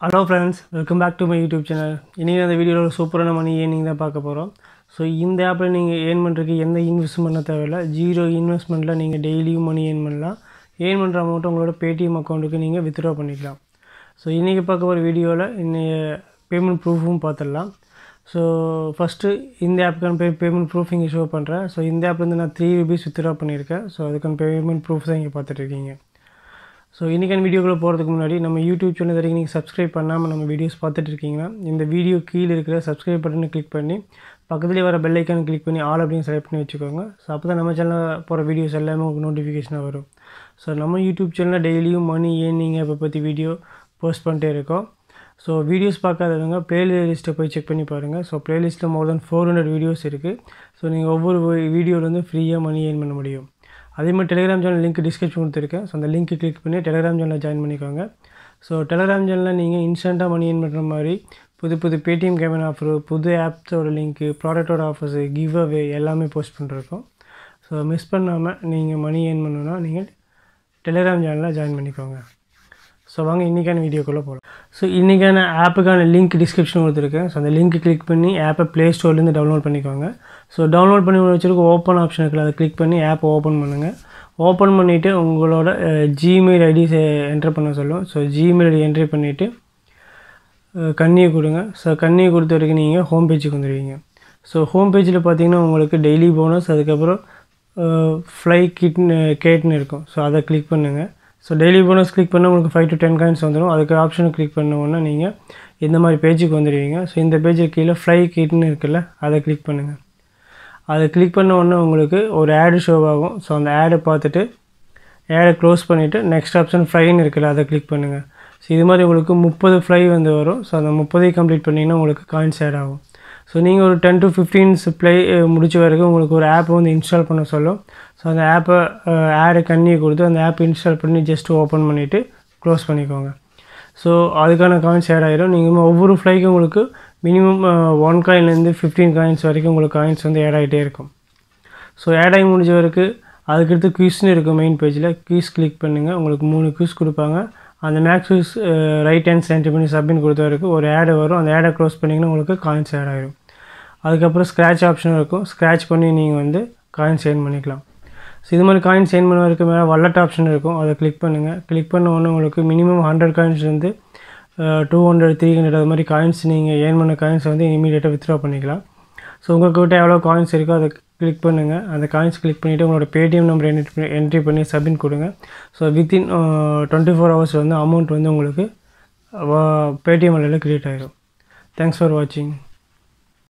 hello friends welcome back to my YouTube channel இன்றைக்கி அந்த வீடியோவில் ஒரு சூப்பரான மணி ஏர்னிங் தான் பார்க்க போகிறோம் ஸோ இந்த ஆப்பில் நீங்கள் ஏர்ன் பண்ணுறதுக்கு எந்த இன்வெஸ்ட் பண்ண தேவையில்லை ஜீரோ இன்வெஸ்ட்மெண்ட்டில் நீங்கள் டெய்லியும் மணி ஏர்ன் பண்ணலாம் ஏர்ன் பண்ணுற அமௌண்ட்டை உங்களோட பேடிஎம் அக்கௌண்ட்டுக்கு நீங்கள் வித்ட்ரா பண்ணிக்கலாம் ஸோ இன்றைக்கி பார்க்க போகிற வீடியோவில் இன்னைய பேமெண்ட் ப்ரூஃபும் பார்த்துடலாம் ஸோ ஃபஸ்ட்டு இந்த ஆப்புக்கான பே பேமெண்ட் ப்ரூஃப் இங்கே ஷோ பண்ணுறேன் ஸோ இந்த ஆப்லேருந்து நான் த்ரீ ருபீஸ் வித்ட்ரா பண்ணியிருக்கேன் ஸோ அதுக்கான பேமெண்ட் ப்ரூஃப் தான் இங்கே பார்த்துட்டு இருக்கீங்க ஸோ இன்றைக்கான வீடியோக்குள்ளே போகிறதுக்கு முன்னாடி நம்ம யூடியூப் சேனல் வரைக்கும் நீங்கள் சப்ஸ்கிரைப் பண்ணாமல் நம்ம வீடியோஸ் பார்த்துட்டு இருக்கீங்கன்னா இந்த வீடியோ கீழே இருக்கிற சப்ஸ்கிரைப் பட்டனை கிளிக் பண்ணி பக்கத்துலேயே வர பெல் ஐக்கானை கிளிக் பண்ணி ஆல் அப்படின்னு செலக்ட் பண்ணி வச்சுக்கோங்க ஸோ அப்போ தான் நம்ம சேனலில் போகிற வீடியோஸ் எல்லாமே உங்களுக்கு நோட்டிஃபிகேஷனாக வரும் ஸோ நம்ம யூடியூப் சேனலில் டெய்லியும் மணி ஏர்னிங் ஆப்பை பற்றி வீடியோ போஸ்ட் பண்ணிட்டே இருக்கோம் ஸோ வீடியோஸ் பார்க்காதவங்க ப்ளேலிஸ்ட்டை போய் செக் பண்ணி பாருங்கள் ஸோ ப்ளேலிஸ்ட்டில் more than four hundred videos இருக்குது ஸோ நீங்கள் ஒவ்வொரு வீடியோலேருந்து ஃப்ரீயாக மணி ஏர்ன் பண்ண முடியும் அதே மாதிரி டெலிகிராம் சேனல் லிங்க் டிஸ்கிரிப்ஷன் கொடுத்துருக்கேன் ஸோ அந்த லிங்க் கிளிக் பண்ணி டெலிகிராம் சேனலில் ஜாயின் பண்ணிக்கோங்க ஸோ டெலிகிராம் சேனலில் நீங்கள் இன்ஸ்டண்ட்டாக மணி ஏர்ன் பண்ணுற மாதிரி புது புது பேடிஎம் கேமரா ஆஃபர் புது ஆப்ஸோட லிங்க்கு ப்ராடக்டோட ஆஃபர்ஸு கிவ் அவே எல்லாமே போஸ்ட் பண்ணிருக்கோம் ஸோ மிஸ் பண்ணாமல் நீங்கள் மணி ஏர்ன் பண்ணணுன்னா நீங்கள் டெலிகிராம் சேனலில் ஜாயின் பண்ணிக்கோங்க ஸோ வாங்க இன்றைக்கான வீடியோக்குள்ளே போகலாம் ஸோ இன்றைக்கான ஆப்புக்கான லிங்க் டிஸ்கிரிப்ஷன் கொடுத்துருக்கேன் ஸோ அந்த லிங்க் கிளிக் பண்ணி ஆப்பை ப்ளே ஸ்டோர்லேருந்து டவுன்லோட் பண்ணிக்கோங்க ஸோ டவுன்லோட் பண்ணி வச்சுருக்க ஓப்பன் ஆப்ஷன் இருக்குல்ல அதை கிளிக் பண்ணி ஆப்பை ஓப்பன் பண்ணுங்கள் ஓப்பன் பண்ணிவிட்டு உங்களோட ஜிமெயில் ஐடி என்ட்ரு பண்ண சொல்லும் ஸோ ஜிமெயில் ஐடி என்ட்ரி பண்ணிவிட்டு கண்ணியை கொடுங்க ஸோ கண்ணியை கொடுத்த வரைக்கும் நீங்கள் ஹோம் பேஜுக்கு வந்துடுவீங்க ஸோ ஹோம் பேஜில் பார்த்தீங்கன்னா உங்களுக்கு டெய்லி போனஸ் அதுக்கப்புறம் ஃப்ளை கிட்னு கேட்னு இருக்கும் ஸோ அதை கிளிக் பண்ணுங்கள் ஸோ டெய்லி போனஸ் கிளிக் பண்ணால் உங்களுக்கு ஃபைவ் டு டென் காயின்ஸ் வந்துடும் அதுக்கு ஆப்ஷனை கிளிக் பண்ணோன்னா நீங்கள் இந்த மாதிரி பேஜுக்கு வந்துடுவீங்க ஸோ இந்த பேஜுக்கு கீழே ஃப்ளை கிட்னு இருக்குல்ல அதை கிளிக் பண்ணுங்கள் அதை கிளிக் பண்ண உடனே உங்களுக்கு ஒரு ஆடு ஷோ ஆகும் ஸோ அந்த ஆடை பார்த்துட்டு ஆடை க்ளோஸ் பண்ணிவிட்டு நெக்ஸ்ட் ஆப்ஷன் ஃப்ளைன்னு இருக்குல்ல அதை கிளிக் பண்ணுங்கள் ஸோ இது மாதிரி உங்களுக்கு முப்பது ஃப்ளை வந்து வரும் ஸோ அந்த முப்பதையும் கம்ப்ளீட் பண்ணிங்கன்னா உங்களுக்கு காயின்ஸ் ஆட் ஆகும் ஸோ நீங்கள் ஒரு டென் டு ஃபிஃப்டீன்ஸ் ப்ளே முடிச்ச வரைக்கும் உங்களுக்கு ஒரு ஆப்பை வந்து இன்ஸ்டால் பண்ண சொல்லும் ஸோ அந்த ஆப்பை ஆடை கண்ணியை கொடுத்து அந்த ஆப் இன்ஸ்டால் பண்ணி ஜஸ்ட் ஓப்பன் பண்ணிவிட்டு க்ளோஸ் பண்ணிக்கோங்க ஸோ அதுக்கான காயின்ஸ் ஆட் ஆகிடும் நீங்கள் ஒவ்வொரு ஃப்ளைக்கும் உங்களுக்கு மினிமம் ஒன் காயின்லேருந்து ஃபிஃப்டீன் காயின்ஸ் வரைக்கும் உங்களுக்கு காயின்ஸ் வந்து ஆட் ஆகிட்டே இருக்கும் ஸோ ஆட் ஆகி முடிஞ்ச வரைக்கும் அதுக்கடுத்து குவிஸ்னு இருக்கும் மெயின் பேஜில் குவிஸ் கிளிக் பண்ணுங்கள் உங்களுக்கு மூணு குவிஸ் கொடுப்பாங்க அந்த max quiz right hand send பண்ணி சப்மிட் கொடுத்த வரைக்கும் ஒரு ஆடு வரும் அந்த ஆடை க்ளோஸ் பண்ணிங்கன்னா உங்களுக்கு காயின்ஸ் ஆட் ஆகிடும் அதுக்கப்புறம் ஸ்க்ராட்ச் ஆப்ஷன் இருக்கும் ஸ்க்ராட்ச் பண்ணி நீங்கள் வந்து காயின்ஸ் ஏர்ன் பண்ணிக்கலாம் ஸோ இது மாதிரி காயின்ஸ் ஏர்ன் பண்ண வரைக்கும் மேலே வல்லட் ஆப்ஷன் இருக்கும் அதை கிளிக் பண்ணுங்கள் கிளிக் பண்ண உடனே உங்களுக்கு மினிமம் ஹண்ட்ரட் காயின்ஸ்லேருந்து டூ ஹண்ட்ரட் த்ரீ ஹண்ட்ரட் அது மாதிரி காயின்ஸ் நீங்கள் ஏர்ன் பண்ண காயின்ஸை வந்து இமீடியட்டாக வித்ட்ரா பண்ணிக்கலாம் ஸோ உங்கள்கிட்ட எவ்வளோ காயின்ஸ் இருக்கோ அதை கிளிக் பண்ணுங்கள் அந்த காயின்ஸ் கிளிக் பண்ணிவிட்டு உங்களோட பேடிஎம் நம்பர் என்ட்ரி என்ட்ரி பண்ணி சப்மிட் கொடுங்க so within twenty four hours வந்து அமௌண்ட் வந்து உங்களுக்கு பேடிஎம் வழியில் க்ரியேட் ஆகிடும் தேங்க்ஸ் ஃபார் வாட்சிங்